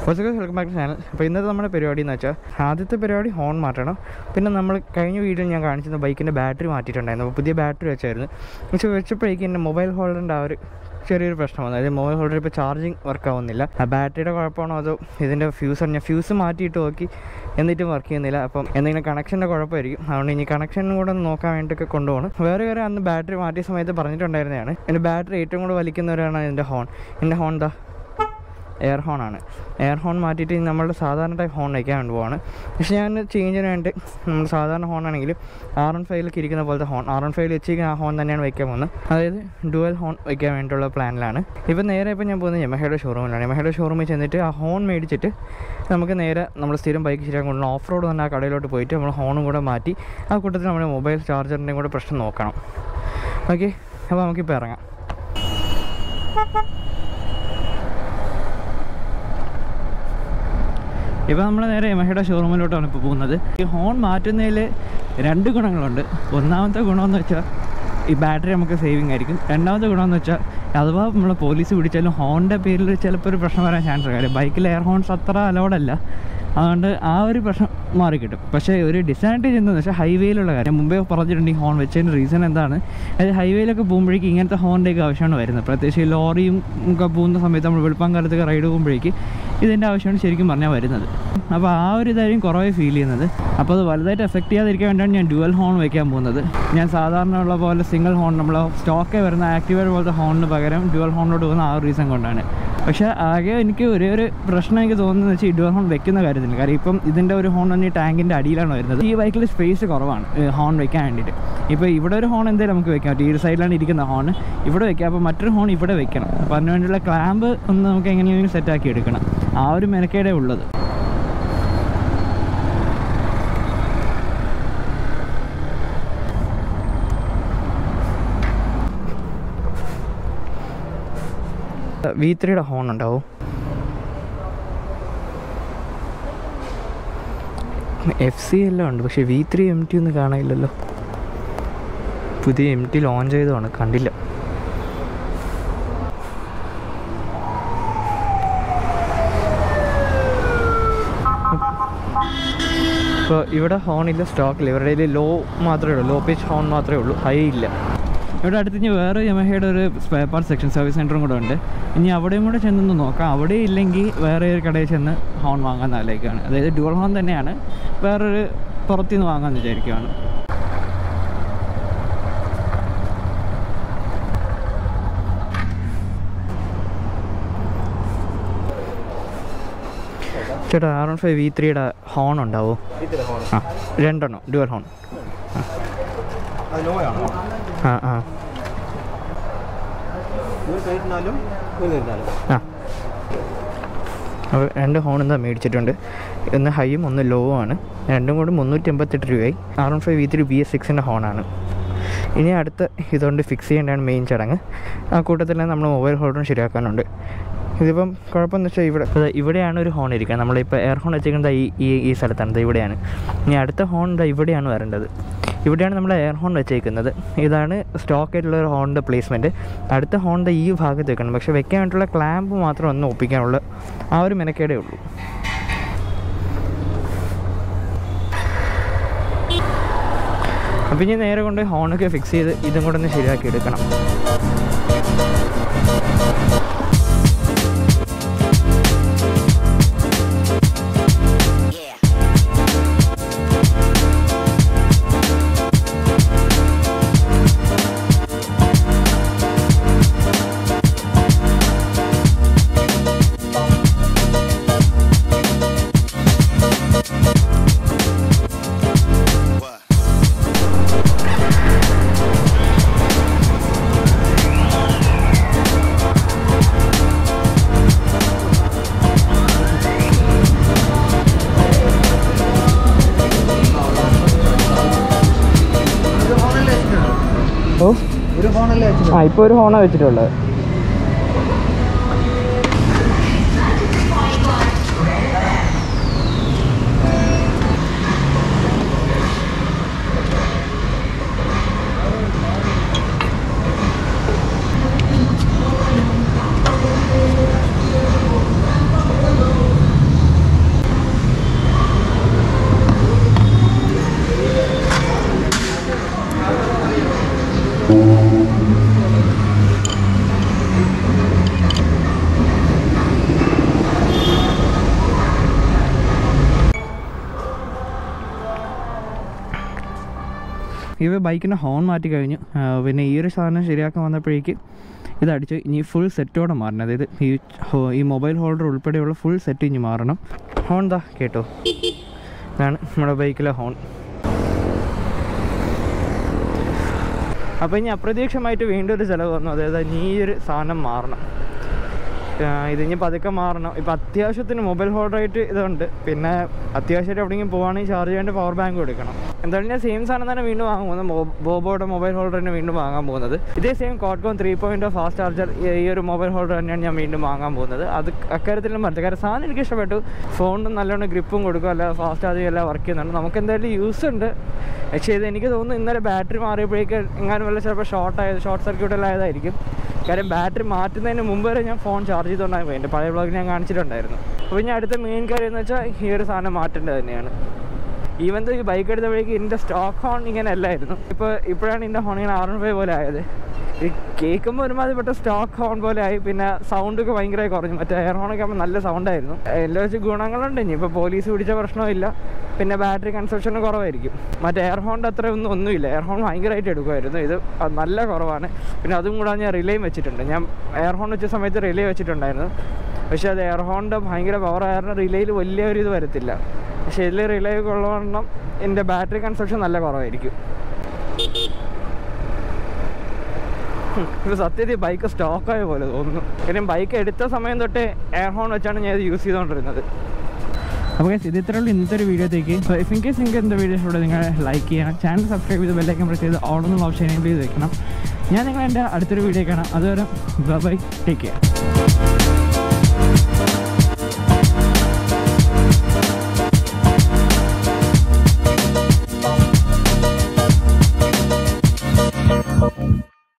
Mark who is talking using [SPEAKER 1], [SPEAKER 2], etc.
[SPEAKER 1] കുറച്ചൊക്കെ welcome back channel അപ്പോൾ ഇന്നത്തെ നമ്മുടെ പരിപാടി എന്ന് വെച്ചാൽ ആദ്യത്തെ പരിപാടി ഹോൺ മാറ്റണം പിന്നെ നമ്മൾ കഴിഞ്ഞ വീഡിയോയിൽ ഞാൻ കാണിച്ചിരുന്ന ബൈക്കിൻ്റെ ബാറ്ററി മാറ്റിയിട്ടുണ്ടായിരുന്നു അപ്പോൾ പുതിയ ബാറ്ററി വെച്ചായിരുന്നു പക്ഷേ വെച്ചപ്പോഴേക്കും എൻ്റെ മൊബൈൽ ഹോൾഡറിൻ്റെ ആ ഒരു ചെറിയൊരു പ്രശ്നം വന്നു അതായത് മൊബൈൽ ഹോൾഡർ ഇപ്പോൾ ചാർജിങ് വർക്ക് ആവുന്നില്ല ആ ബാറ്ററിയുടെ കുഴപ്പമാണോ അതോ ഇതിൻ്റെ ഫ്യൂസ് ഞാൻ ഫ്യൂസ് മാറ്റിയിട്ട് നോക്കി എന്നിട്ടും വർക്ക് ചെയ്യുന്നില്ല അപ്പം എന്തെങ്കിലും കണക്ഷൻ്റെ കുഴപ്പമായിരിക്കും അതുകൊണ്ട് ഇനി കണക്ഷനും കൂടെ ഒന്ന് നോക്കാൻ വേണ്ടിയിട്ടൊക്കെ കൊണ്ടുപോകണം വേറെ വേറെ അന്ന് ബാറ്ററി മാറ്റിയ സമയത്ത് പറഞ്ഞിട്ടുണ്ടായിരുന്നതാണ് എൻ്റെ ബാറ്ററി ഏറ്റവും കൂടുതൽ വലിക്കുന്നവരാണ് എൻ്റെ ഹോൺ എൻ്റെ ഹോൺ ദാ എയർ ഹോൺ ആണ് എയർ ഹോൺ മാറ്റിയിട്ട് ഇനി നമ്മളുടെ സാധാരണ ടൈപ്പ് ഹോൺ വയ്ക്കാൻ വേണ്ടി പോവാണ് പക്ഷേ ഞാൻ ചേഞ്ചിന് വേണ്ടി നമ്മൾ സാധാരണ ഹോൺ ആണെങ്കിൽ ആർ എൻ ഫൈവിലൊക്കെ ഇരിക്കുന്ന പോലത്തെ ഹോൺ ആർ എൻ ഫൈവിൽ വെച്ചിരിക്കുന്ന ആ ഹോൺ തന്നെയാണ് വയ്ക്കാൻ പോകുന്നത് അതായത് ഡുവൽ ഹോൺ വയ്ക്കാൻ വേണ്ടിയിട്ടുള്ള പ്ലാനിലാണ് ഇപ്പം നേരെ ഇപ്പം ഞാൻ പോകുന്നത് യമഹയുടെ ഷോറൂമിലാണ് യമഹയുടെ ഷോറൂമിൽ ചെന്നിട്ട് ആ ഹോൺ മേടിച്ചിട്ട് നമുക്ക് നേരെ നമ്മൾ സ്ഥിരം ബൈക്ക് ശരിയാക്കാൻ കൊണ്ടുള്ള ഓഫ് റോഡ് തന്നെ ആ കടയിലോട്ട് പോയിട്ട് നമ്മൾ ഹോണും കൂടെ മാറ്റി ആ കൂട്ടത്തിൽ നമ്മുടെ മൊബൈൽ ചാർജറിൻ്റെയും കൂടെ പ്രശ്നം നോക്കണം ഓക്കെ അപ്പോൾ നമുക്കിപ്പോൾ ഇറങ്ങാം ഇപ്പോൾ നമ്മൾ നേരെ യമഹയുടെ ഷോറൂമിലോട്ടാണ് ഇപ്പോൾ പോകുന്നത് ഈ ഹോൺ മാറ്റുന്നതിൽ രണ്ട് ഗുണങ്ങളുണ്ട് ഒന്നാമത്തെ ഗുണമെന്ന് വെച്ചാൽ ഈ ബാറ്ററി നമുക്ക് സേവിങ് ആയിരിക്കും രണ്ടാമത്തെ ഗുണമെന്ന് വെച്ചാൽ അഥവാ നമ്മൾ പോലീസ് പിടിച്ചാലും ഹോണിൻ്റെ പേരിൽ ചിലപ്പോൾ ഒരു പ്രശ്നം വരാൻ ചാൻസ് കാര്യം ബൈക്കിൽ എയർ ഹോൺസ് അത്ര അലോഡല്ല അതുകൊണ്ട് ആ ഒരു പ്രശ്നം മാറിക്കിട്ടും പക്ഷേ ഒരു ഡിസഡ്വാൻറ്റേജ് എന്താണെന്ന് വെച്ചാൽ ഹൈവേയിലുള്ള കാര്യം മുമ്പേ പറഞ്ഞിട്ടുണ്ട് ഈ ഹോൺ വെച്ചതിൻ്റെ റീസൺ എന്താണ് അതായത് ഹൈവേയിലൊക്കെ പോകുമ്പോഴേക്കും ഇങ്ങനത്തെ ഹോണിൻ്റെയൊക്കെ ആവശ്യമാണ് വരുന്നത് പ്രത്യേകിച്ച് ഈ ലോറിയും ഒക്കെ പോകുന്ന സമയത്ത് നമ്മൾ വെളുപ്പം കാലത്തൊക്കെ റൈഡ് പോകുമ്പോഴേക്ക് ഇതിൻ്റെ ആവശ്യമാണ് ശരിക്കും പറഞ്ഞാൽ വരുന്നത് അപ്പോൾ ആ ഒരു ഇതായിരിക്കും കുറവേ ഫീൽ ചെയ്യുന്നത് അപ്പോൾ അത് വലുതായിട്ട് എഫക്റ്റ് ചെയ്യാതിരിക്കാൻ വേണ്ടിയാണ് ഞാൻ ഡുവൽ ഹോൺ വയ്ക്കാൻ പോകുന്നത് ഞാൻ സാധാരണ ഉള്ള പോലെ സിംഗിൾ ഹോൺ നമ്മൾ സ്റ്റോക്കേ വരുന്ന ആക്റ്റീവർ പോലത്തെ ഹോണിന് പകരം ഡുവൽ ഹോണിലോട്ട് പോകുന്ന ആ ഒരു റീസൺ കൊണ്ടാണ് പക്ഷേ ആകെ എനിക്ക് ഒരേ ഒരു പ്രശ്നം എനിക്ക് തോന്നുന്നത് വെച്ചാൽ ഈ ഡുവൽ ഹോൺ വെക്കുന്ന കാര്യത്തിൽ കാര്യം ഇപ്പം ഇതിൻ്റെ ഒരു ഹോൺ തന്നെ ഈ ടാങ്കിൻ്റെ അടിയിലാണ് വരുന്നത് ഈ ബൈക്കിൽ സ്പേസ് കുറവാണ് ഹോൺ വെക്കാൻ വേണ്ടിയിട്ട് ഇപ്പോൾ ഇവിടെ ഒരു ഹോൺ എന്തായാലും നമുക്ക് വെക്കാം പറ്റും ഈ ഒരു സൈഡിലാണ് ഇരിക്കുന്ന ഹോൺ ഇവിടെ വെക്കാം അപ്പോൾ മറ്റൊരു ഹോൺ ഇവിടെ വെക്കണം അപ്പോൾ അതിന് വേണ്ടിയുള്ള ക്ലാമ്പ് ഒന്ന് നമുക്ക് എങ്ങനെയെങ്കിലും സെറ്റാക്കി എടുക്കണം ആ ഒരു മെനക്കേടേ ഉള്ളത് വി ത്രീയുടെ ഹോൺ ഉണ്ടാവും എഫ് സി എല്ലാം ഉണ്ട് പക്ഷേ വി ത്രീ എം ടി ഒന്നും കാണാനില്ലല്ലോ പുതിയ എം ടി ലോഞ്ച് ചെയ്തതാണ് കണ്ടില്ല ഇപ്പോൾ ഇവിടെ ഹോണില്ല സ്റ്റോക്കില്ല ഇവരുടെ കയ്യിൽ ലോ മാത്രമേ ഉള്ളൂ ലോ പിച്ച് ഹോൺ മാത്രമേ ഉള്ളൂ ഹൈ ഇല്ല ഇവിടെ അടുത്ത് ഇനി വേറെ യമഹയുടെ ഒരു സ്പെയർ പാർട്ട് സെക്ഷൻ സർവീസ് സെൻറ്ററും കൂടെ ഉണ്ട് ഇനി അവിടെയും കൂടെ ചെന്നൊന്ന് നോക്കാം അവിടെ ഇല്ലെങ്കിൽ വേറെ ഒരു കടയിൽ ചെന്ന് ഹോൺ വാങ്ങാൻ ആലോചിക്കുകയാണ് അതായത് ഡ്യുവൽ ഹോൺ തന്നെയാണ് വേറൊരു പുറത്തുനിന്ന് വാങ്ങാമെന്ന് വിചാരിക്കുകയാണ് ചേട്ടാ ആർ വൺ ഫൈവ് വി ത്രീയുടെ ഹോൺ ഉണ്ടാവോ ആ രണ്ടെണ്ണം ഡ്യുവൽ ഹോൺ
[SPEAKER 2] അത് ലോ ആണോ
[SPEAKER 1] ആ ആ
[SPEAKER 2] ഒരു കയറ്റിനാലും ഒരു നിന്നാലും
[SPEAKER 1] ആ അപ്പോൾ രണ്ട് ഹോൺ എന്താ മേടിച്ചിട്ടുണ്ട് ഒന്ന് ഹൈയും ഒന്ന് ലോ ആണ് രണ്ടും കൂടി മുന്നൂറ്റി എൺപത്തെട്ട് രൂപയായി R one five V three B S സിക്സിൻ്റെ ഹോണാണ് ഇനി അടുത്ത ഇതുകൊണ്ട് ഫിക്സ് ചെയ്യേണ്ടതാണ് മെയിൻ ചടങ്ങ് ആ കൂട്ടത്തിൽ തന്നെ നമ്മൾ മൊബൈൽ ഹോൾഡറും ശരിയാക്കാനുണ്ട് ഇതിപ്പം കുഴപ്പമെന്ന് വെച്ചാൽ ഇവിടെ ഇപ്പൊ ദാ ഇവിടെയാണ് ഒരു ഹോൺ ഇരിക്കുക നമ്മളിപ്പോൾ എയർ ഹോൺ വെച്ചിരിക്കുന്നത് ഈ ഈ ഈ സ്ഥലത്താണ് ദാ ഇവിടെയാണ് ഇനി അടുത്ത ഹോൺ ദാ ഇവിടെയാണ് വരേണ്ടത് ഇവിടെയാണ് നമ്മൾ എയർ ഹോൺ വെച്ചേക്കുന്നത് ഇതാണ് സ്റ്റോക്ക് ആയിട്ടുള്ള ഒരു ഹോണിൻ്റെ പ്ലേസ്മെൻറ്റ് അടുത്ത ഹോണിൻ്റെ ഈ ഭാഗത്ത് വെക്കണം പക്ഷേ വെക്കാൻ വേണ്ടിയിട്ടുള്ള ക്ലാമ്പ് മാത്രം ഒന്ന് ഒപ്പിക്കാനുള്ള ആ ഒരു മെനക്കേടേ ഉള്ളൂ അപ്പം ഇനി നേരെ കൊണ്ട് ഹോണൊക്കെ ഫിക്സ് ചെയ്ത് ഇതും കൂടെ ഒന്ന് ശരിയാക്കി എടുക്കണം ഓ
[SPEAKER 2] ഒരു ഫോണല്ലേ വെച്ചിട്ടുള്ളൂ
[SPEAKER 1] ആ ഇപ്പോൾ ഒരു ഹോണാണ് വെച്ചിട്ടുള്ളത് ഇവ ബൈക്കിൻ്റെ ഹോൺ മാറ്റി കഴിഞ്ഞു ആ, പിന്നെ ഈ ഒരു സാധനം ശരിയാക്കാൻ വന്നപ്പോഴേക്ക് ഇതടിച്ച് ഇനി ഫുൾ സെറ്റോടെ മാറണം അതായത് ഈ ഹോ- ഈ മൊബൈൽ ഹോൾഡർ ഉൾപ്പെടെയുള്ള ഫുൾ സെറ്റ് ഇനി മാറണം ഹോൺ ദാ കേട്ടോ ഇതാണ് നമ്മുടെ ബൈക്കിലെ ഹോൺ അപ്പോൾ ഇനി അപ്രതീക്ഷമായിട്ട് വീണ്ടും ഒരു ചിലവ് വന്നു അതായത് ഇനി ഈ ഒരു സാധനം മാറണം ആ, ഇതിനി പതുക്കെ മാറണം ഇപ്പം അത്യാവശ്യത്തിന് മൊബൈൽ ഹോൾഡറായിട്ട് ഇതുണ്ട് പിന്നെ അത്യാവശ്യമായിട്ട് എവിടെയെങ്കിലും പോകുകയാണെങ്കിൽ ചാർജ് ചെയ്യേണ്ട പവർ ബാങ്ക് എടുക്കണം എന്തായാലും ഞാൻ സെയിം സാധനം തന്നെ വീണ്ടും വാങ്ങാൻ പോകുന്നത് മോ- ബോബോയുടെ മൊബൈൽ ഹോൾഡർ തന്നെ വീണ്ടും വാങ്ങാൻ പോകുന്നത് ഇതേ സെയിം കോട്ട്കോൺ ത്രീ പോയിൻറ്റ് ഫാസ്റ്റ് ചാർജർ ഈ ഒരു മൊബൈൽ ഹോൾഡർ തന്നെയാണ് ഞാൻ വീണ്ടും വാങ്ങാൻ പോകുന്നത് അത് അക്കാര്യത്തിലും പറഞ്ഞത് കാരണം സാധനം എനിക്ക് ഇഷ്ടപ്പെട്ടു ഫോണിനും നല്ലോണം ഗ്രിപ്പും കൊടുക്കും അല്ല ഫാസ്റ്റ് ചാർജിങ് എല്ലാം വർക്ക് ചെയ്യുന്നുണ്ട് നമുക്ക് എന്തായാലും യൂസ് ഉണ്ട് പക്ഷേ ഇത് എനിക്ക് തോന്നുന്നു ഇന്നലെ ബാറ്ററി മാറിയപ്പോഴേക്ക് എങ്ങാനും വല്ല ചിലപ്പോൾ ഷോർട്ട് ആയത് ഷോർട്ട് സർക്യൂട്ട് എല്ലാം ആയതായിരിക്കും കാര്യം ബാറ്ററി മാറ്റുന്നതിന് മുമ്പ് വരെ ഞാൻ ഫോൺ ചാർജ് ചെയ്തുകൊണ്ടാണ് എൻ്റെ പഴയ ബ്ലോഗിൽ ഞാൻ കാണിച്ചിട്ടുണ്ടായിരുന്നു അപ്പോൾ ഞാൻ അടുത്ത മെയിൻ കാര്യം എന്ന് വെച്ചാൽ ഈ ഒരു സാധനം മാറ്റേണ്ടത് തന്നെയാണ് ഈവൻ ഈ ബൈക്ക് എടുത്തപ്പോഴേക്ക് ഇതിൻ്റെ സ്റ്റോക്ക് ഹോൺ ഇങ്ങനെ അല്ലായിരുന്നു ഇപ്പോൾ ഇപ്പോഴാണ് ഇതിൻ്റെ ഹോൺ ഇങ്ങനെ ആർ ഫൈവ് പോലെ ആയത് ഈ കേൾക്കുമ്പോൾ ഒരുമാതിരിപ്പെട്ട സ്റ്റോക്ക് ഹോൺ പോലെ ആയി പിന്നെ സൗണ്ടൊക്കെ ഭയങ്കരമായി കുറഞ്ഞു മറ്റേ എയർ ഹോണൊക്കെ ആകുമ്പോൾ നല്ല സൗണ്ടായിരുന്നു എല്ലാം വെച്ച് ഗുണങ്ങളുണ്ട് ഇനി ഇപ്പോൾ പോലീസ് പിടിച്ച പ്രശ്നമില്ല പിന്നെ ബാറ്ററി കൺസപ്ഷനും കുറവായിരിക്കും മറ്റേ എയർ ഹോണിൻ്റെ അത്ര ഒന്നും ഒന്നുമില്ല എയർ ഹോൺ ഭയങ്കരമായിട്ട് എടുക്കുമായിരുന്നു ഇത് അത് നല്ല കുറവാണ് പിന്നെ അതും കൂടാതെ ഞാൻ റിലേയും വെച്ചിട്ടുണ്ട് ഞാൻ എയർ ഹോൺ വെച്ച സമയത്ത് റിലേ വെച്ചിട്ടുണ്ടായിരുന്നു പക്ഷേ അത് എയർ ഹോണിൻ്റെ ഭയങ്കര പവർ കാരണം റിലേയിൽ വലിയ ഒരു ഇത് വരത്തില്ല പക്ഷേ ഇതിൽ റിലേ ഉള്ളവണ്ണം എൻ്റെ ബാറ്ററി കൺസപ്ഷൻ നല്ല കുറവായിരിക്കും ഇത് സത്യത്തിൽ ബൈക്ക് സ്റ്റോക്കായ പോലെ തോന്നുന്നു കാര്യം ബൈക്ക് എടുത്ത സമയം തൊട്ടേ എയർ ഹോൺ വെച്ചാണ് ഞാൻ ഇത് യൂസ് ചെയ്തുകൊണ്ടിരുന്നത് അപ്പോൾ guys, ഇത് ഇത്രയുള്ള ഇന്നത്തെ ഒരു വീഡിയോത്തേക്ക് സോ ഇഫ് ഇൻ കേസ് നിങ്ങൾക്ക് എൻ്റെ വീഡിയോസ് ഇവിടെ നിങ്ങൾ ലൈക്ക് ചെയ്യണം ചാനൽ സബ്സ്ക്രൈബ് ചെയ്ത് ബെല്ലൈക്കൻ പ്രസ് ചെയ്ത് ഓണെന്നുള്ള ഓപ്ഷൻ എനേബിൾ ചെയ്ത് വെക്കണം ഞാൻ നിങ്ങൾ എൻ്റെ അടുത്തൊരു വീഡിയോ കാണാം അതുവരെ ബൈ ടേക്ക് കെയർ